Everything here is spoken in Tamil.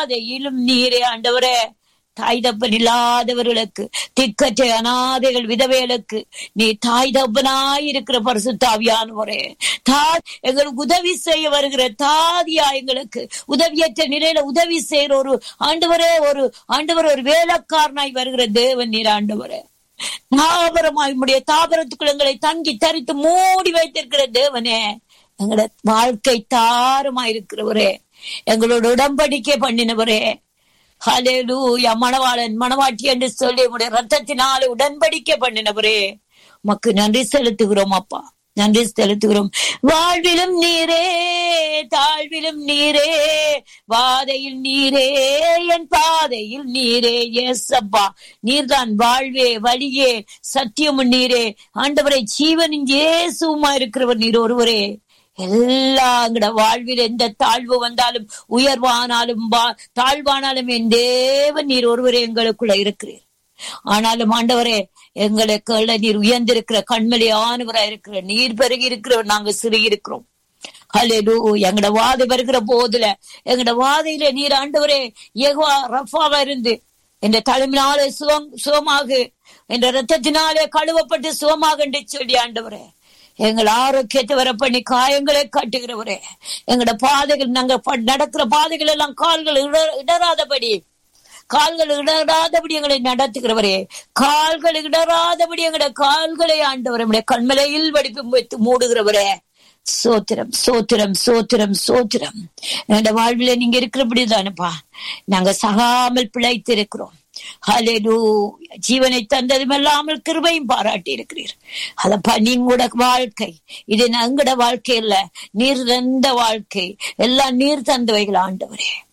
அதையிலும் நீரே ஆண்டவரே தாய் தப்பன் இல்லாதவர்களுக்கு திக்கற்ற அனாதைகள் விதவைகளுக்கு நீ தாய் தப்பனாய் இருக்கிற பரிசுத்தாவியானவரே தா எங்களுக்கு உதவி செய்ய வருகிற தாதியா எங்களுக்கு உதவியற்ற நிலையில உதவி செய்யற ஒரு ஆண்டவரே ஒரு ஆண்டவர் ஒரு வேலைக்காரனாய் வருகிற தேவன் நீர் ஆண்டவரே தாபரமாய் உடைய தாபரத்துக்குள் எங்களை தங்கி தரித்து மூடி வைத்திருக்கிற தேவனே எங்களோட வாழ்க்கை தாரமாய் இருக்கிறவரே எங்களோட உடம்படிக்கை பண்ணினவரே ஹலேலூயா மணவாளன் மணவாட்டி என்று சொல்லி உடைய ரத்தத்தினாலே உடன்படிக்கை பண்ணினவரே உமக்கு நன்றி செலுத்துகிறோம் அப்பா நன்றி செலுத்துகிறோம் வாழ்விலும் நீரே தாழ்விலும் நீரே வாதையில் நீரே என் பாதையில் நீரே எஸ் அப்பா நீர்தான் வாழ்வே வழியே சத்தியமும் நீரே ஆண்டவரை ஜீவனின் இயேசுமா இருக்கிறவர் நீர் ஒருவரே எல்லா எங்கட வாழ்வில் எந்த தாழ்வு வந்தாலும் உயர்வானாலும் வா- தாழ்வானாலும் என் தேவன் நீர் ஒருவரே எங்களுக்குள்ள இருக்கிறீர் ஆனாலும் ஆண்டவரே எங்களுக்கு நீர் உயர்ந்திருக்கிற கண்மலி ஆனவரா இருக்கிற நீர் பெருகி இருக்கிறவர் நாங்க சிறுகி இருக்கிறோம் ஹalleluya எங்கட வாதை வருகிற போதுல எங்கட வாதையில நீர் ஆண்டவரே யெகோவா ரஃபாவா இருந்து என்ற தலைமையினாலே சுகம் சுகமாக என்ற ரத்தத்தினாலே கழுவப்பட்டு சுகமாக என்று சொல்லி ஆண்டவரே எங்கள் ஆரோக்கியத்தை வர பண்ணி காயங்களை காட்டுகிறவரே எங்கட பாதைகள் நாங்க ப- நடக்கிற பாதைகள் எல்லாம் கால்கள் இட- இடராதபடி கால்கள் இடராதபடி எங்களை நடத்துகிறவரே கால்கள் இடராதபடி எங்கட கால்களை ஆண்டவர் நம்முடைய கண்மலையில் வடிப்பு வைத்து மூடுகிறவரே சோத்திரம் சோத்திரம் சோத்திரம் சோத்திரம் என்னோட வாழ்வில நீங்க இருக்கிறபடிதானப்பா நாங்க சகாமல் பிழைத்து இருக்கிறோம் ஹalleluya ஜீவனை தந்ததும் இல்லாமல் கிருபையும் பாராட்டி இருக்கிறீர் அதப்பா நீங்களோட வாழ்க்கை இது எங்கட வாழ்க்கை இல்ல நீர் தந்த வாழ்க்கை எல்லாம் நீர் தந்தவைகள் ஆண்டவரே